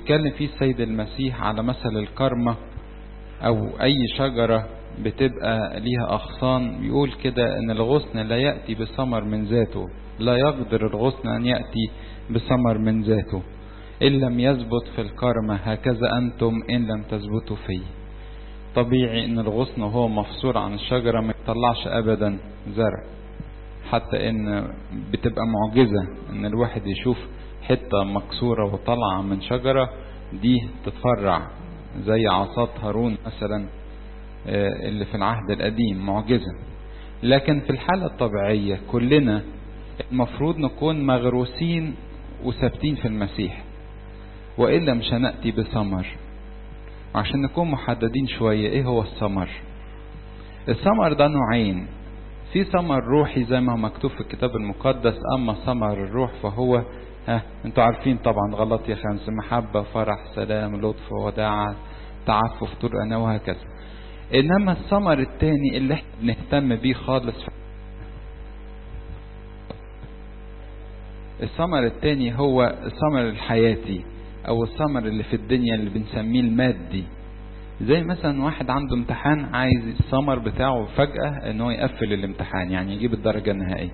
بيتكلم فيه السيد المسيح على مثل الكرمة او اي شجرة بتبقى ليها اغصان بيقول كده ان الغصن لا يأتي بثمر من ذاته لا يقدر الغصن ان يأتي بثمر من ذاته ان لم يثبت في الكرمة هكذا انتم ان لم تثبتوا فيه طبيعي ان الغصن وهو مفصول عن الشجرة ما يطلعش ابدا زرع حتى ان بتبقى معجزة ان الواحد يشوف حتة مكسورة وطالعة من شجرة دي تتفرع زي عصات هارون مثلا اللي في العهد القديم معجزة لكن في الحالة الطبيعية كلنا المفروض نكون مغروسين وثابتين في المسيح وإلا مش هنأتي بثمر عشان نكون محددين شوية ايه هو الثمر الثمر ده نوعين في ثمر روحي زي ما هو مكتوب في الكتاب المقدس اما ثمر الروح فهو ها انتوا عارفين طبعا غلط يا خمس محبة فرح سلام لطف وداعة تعفف طول أنا وهكذا انما الثمر التاني اللي احنا بنهتم بيه خالص الثمر التاني هو الثمر الحياتي او الثمر اللي في الدنيا اللي بنسميه المادي زي مثلا واحد عنده امتحان عايز الثمر بتاعه فجأة ان هو يقفل الامتحان يعني يجيب الدرجة النهائية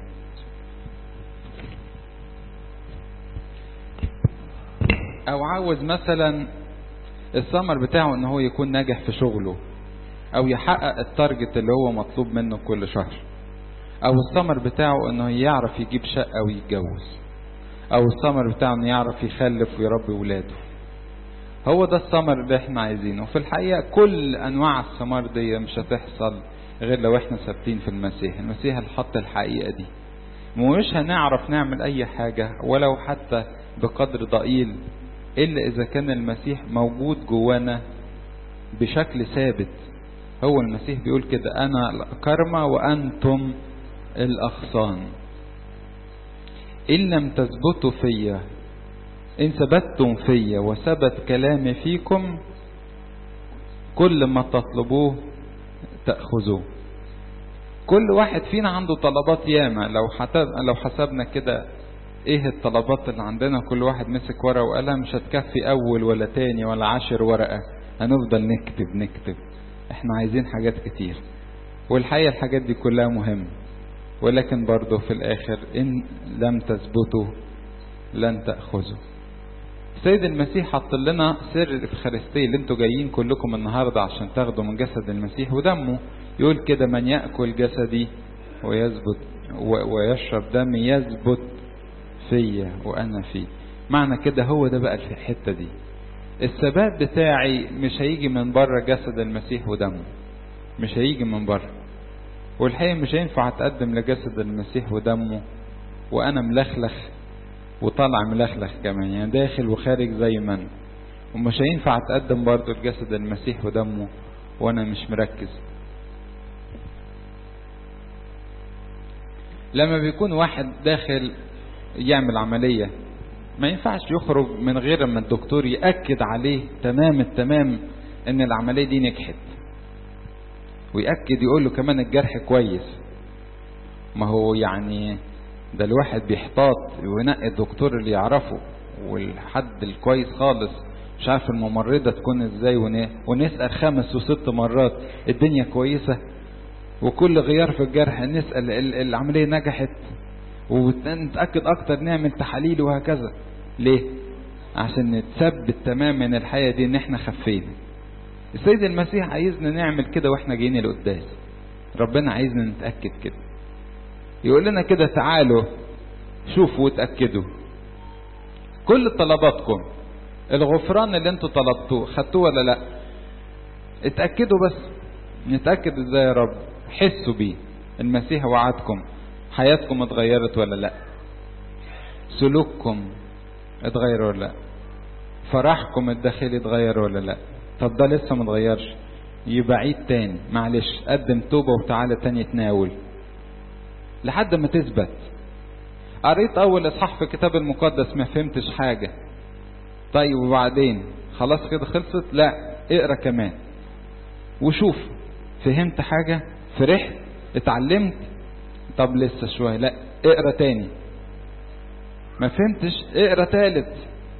او عاوز مثلا الثمر بتاعه ان هو يكون ناجح في شغله او يحقق التارجت اللي هو مطلوب منه كل شهر او الثمر بتاعه انه يعرف يجيب شقة ويتجوز او الثمر بتاعه انه يعرف يخلف ويربي ولاده هو ده الثمر اللي احنا عايزينه في الحقيقة كل انواع الثمار دي مش هتحصل غير لو احنا ثابتين في المسيح المسيح اللي حط الحقيقة دي ومش هنعرف نعمل اي حاجة ولو حتى بقدر ضئيل الا اذا كان المسيح موجود جوانا بشكل ثابت هو المسيح بيقول كده انا الكرمة وانتم الاغصان ان لم تثبتوا فيا ان ثبتتم فيا وثبت كلامي فيكم كل ما تطلبوه تأخذوه كل واحد فينا عنده طلبات ياما لو حسب لو حسبنا كده ايه الطلبات اللي عندنا كل واحد مسك ورقه وقلم مش هتكفي اول ولا تاني ولا عشر ورقة هنفضل نكتب نكتب احنا عايزين حاجات كتير والحقيقة الحاجات دي كلها مهمة ولكن برضه في الاخر ان لم تثبتوا لن تأخذوا السيد المسيح حط لنا سر الافخارستيه اللي انتوا جايين كلكم النهارده عشان تاخدوا من جسد المسيح ودمه يقول كده من ياكل جسدي ويثبت ويشرب دمي يثبت فيا وانا فيه معنى كده هو ده بقى في الحته دي الثبات بتاعي مش هيجي من بره جسد المسيح ودمه مش هيجي من بره والحقيقه مش هينفع اتقدم لجسد المسيح ودمه وانا ملخلخ وطالع ملخلخ كمان يعني داخل وخارج زي ما انا ومش هينفع اتقدم برضه لجسد المسيح ودمه وانا مش مركز لما بيكون واحد داخل يعمل عملية ما ينفعش يخرج من غير ما الدكتور يأكد عليه تمام التمام ان العملية دي نجحت ويأكد يقول له كمان الجرح كويس ما هو يعني ده الواحد بيحتاط وينقي الدكتور اللي يعرفه والحد الكويس خالص مش عارف الممرضة تكون ازاي ونسأل خمس وست مرات الدنيا كويسة وكل غيار في الجرح نسأل العملية نجحت ونتأكد اكتر نعمل تحاليل وهكذا ليه عشان نتثبت تماما الحياة دي ان احنا خفينا السيد المسيح عايزنا نعمل كده واحنا جايين القداس ربنا عايزنا نتأكد كده يقول لنا كده تعالوا شوفوا وتأكدوا كل طلباتكم الغفران اللي انتوا طلبتوه خدتوه ولا لا اتأكدوا بس نتأكد ازاي يا رب حسوا بيه المسيح وعدكم حياتكم اتغيرت ولا لا سلوككم اتغير ولا لا فرحكم الداخلي اتغير ولا لا طب ده لسه متغيرش يبقى عيد تاني معلش قدم توبة وتعالى تاني تناول لحد ما تثبت قريت اول اصحاح في الكتاب المقدس ما فهمتش حاجة طيب وبعدين خلاص كده خلصت لا اقرا كمان وشوف فهمت حاجة فرحت اتعلمت طب لسه شوية لا اقرا تاني ما فهمتش اقرا تالت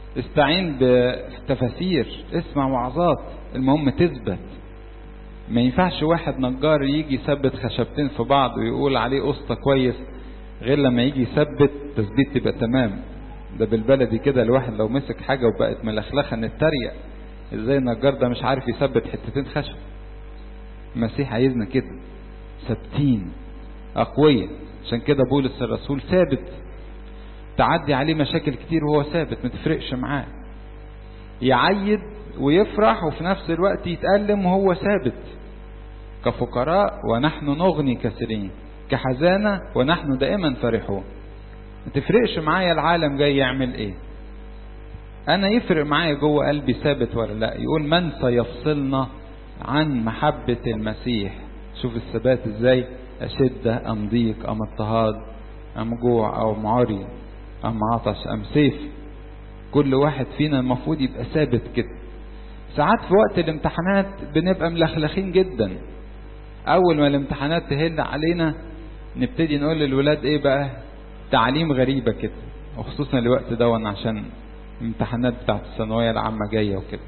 استعين بتفاسير اسمع وعظات المهم تثبت ما ينفعش واحد نجار يجي يثبت خشبتين في بعض ويقول عليه قسطة كويس غير لما يجي يثبت تثبيت تبقى تمام ده بالبلدي كده الواحد لو مسك حاجة وبقت ملخلخة نتريق ازاي النجار ده مش عارف يثبت حتتين خشب المسيح عايزنا كده ثابتين أقوياء عشان كده بولس الرسول ثابت تعدي عليه مشاكل كتير وهو ثابت ما تفرقش معاه يعيد ويفرح وفي نفس الوقت يتألم وهو ثابت كفقراء ونحن نغني كثيرين كحزانة ونحن دائما فرحون ما تفرقش معايا العالم جاي يعمل ايه انا يفرق معايا جوه قلبي ثابت ولا لا يقول من سيفصلنا عن محبة المسيح شوف الثبات ازاي أشدة أم ضيق أم اضطهاد أم جوع أو معري أم عطش أم سيف كل واحد فينا المفروض يبقى ثابت كده ساعات في وقت الامتحانات بنبقى ملخلخين جدا أول ما الامتحانات تهل علينا نبتدي نقول للولاد إيه بقى تعليم غريبة كده وخصوصا الوقت ده عشان الامتحانات بتاعت الثانوية العامة جاية وكده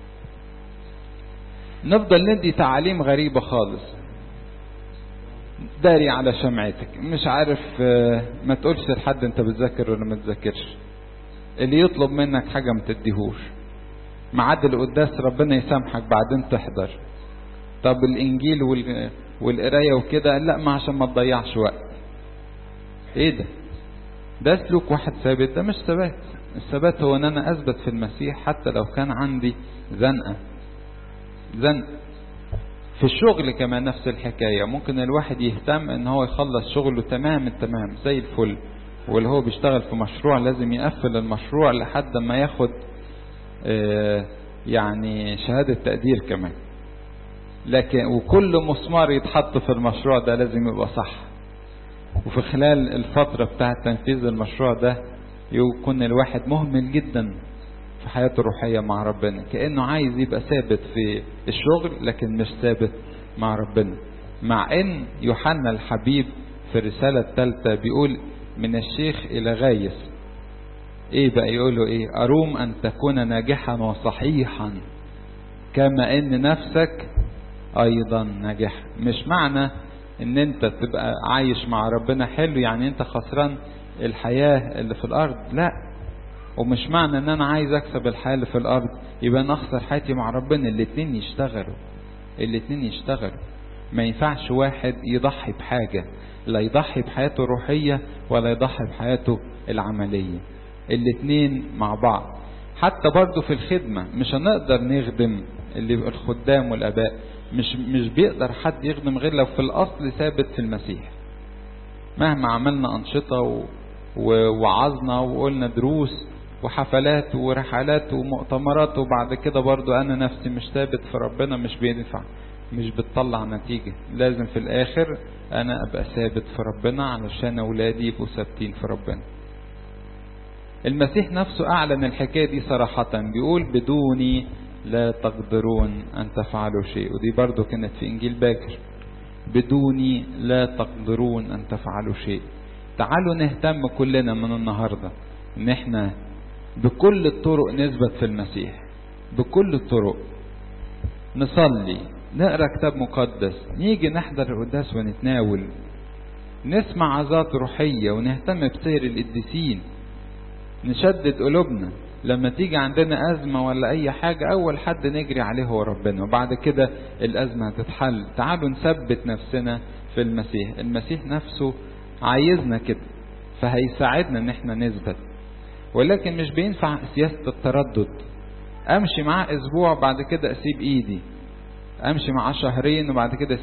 نفضل ندي تعاليم غريبة خالص داري على شمعتك مش عارف ما تقولش لحد انت بتذاكر ولا ما تذاكرش اللي يطلب منك حاجة ما تديهوش معاد القداس ربنا يسامحك بعدين تحضر طب الانجيل وال... والقرايه وكده لا ما عشان ما تضيعش وقت ايه ده ده سلوك واحد ثابت ده مش ثبات الثبات هو ان انا اثبت في المسيح حتى لو كان عندي زنقه زنق في الشغل كمان نفس الحكايه ممكن الواحد يهتم ان هو يخلص شغله تمام التمام زي الفل واللي هو بيشتغل في مشروع لازم يقفل المشروع لحد ما ياخد آه يعني شهاده تقدير كمان لكن وكل مسمار يتحط في المشروع ده لازم يبقى صح وفي خلال الفترة بتاعة تنفيذ المشروع ده يكون الواحد مهمل جدا في حياته الروحية مع ربنا كأنه عايز يبقى ثابت في الشغل لكن مش ثابت مع ربنا مع ان يوحنا الحبيب في الرسالة الثالثة بيقول من الشيخ إلى غايس ايه بقى يقوله ايه أروم أن تكون ناجحا وصحيحا كما ان نفسك ايضا ناجح مش معنى ان انت تبقى عايش مع ربنا حلو يعني انت خسران الحياة اللي في الارض لا ومش معنى ان انا عايز اكسب الحياة اللي في الارض يبقى انا اخسر حياتي مع ربنا الاتنين يشتغلوا الاتنين يشتغلوا ما ينفعش واحد يضحي بحاجة لا يضحي بحياته الروحية ولا يضحي بحياته العملية الاتنين مع بعض حتى برضه في الخدمة مش هنقدر نخدم اللي الخدام والاباء مش مش بيقدر حد يخدم غير لو في الاصل ثابت في المسيح مهما عملنا انشطه و... ووعظنا وقلنا دروس وحفلات ورحلات ومؤتمرات وبعد كده برضو انا نفسي مش ثابت في ربنا مش بينفع مش بتطلع نتيجة لازم في الاخر انا ابقى ثابت في ربنا علشان اولادي يبقوا ثابتين في ربنا المسيح نفسه اعلن الحكاية دي صراحة بيقول بدوني لا تقدرون أن تفعلوا شيء ودي برضو كانت في إنجيل باكر بدوني لا تقدرون أن تفعلوا شيء تعالوا نهتم كلنا من النهاردة إن إحنا بكل الطرق نثبت في المسيح بكل الطرق نصلي نقرا كتاب مقدس نيجي نحضر القداس ونتناول نسمع عظات روحية ونهتم بسير القديسين نشدد قلوبنا لما تيجي عندنا أزمة ولا أي حاجة أول حد نجري عليه هو ربنا وبعد كده الأزمة هتتحل تعالوا نثبت نفسنا في المسيح المسيح نفسه عايزنا كده فهيساعدنا ان احنا نثبت ولكن مش بينفع سياسة التردد امشي معاه اسبوع بعد كده اسيب ايدي امشي معاه شهرين وبعد كده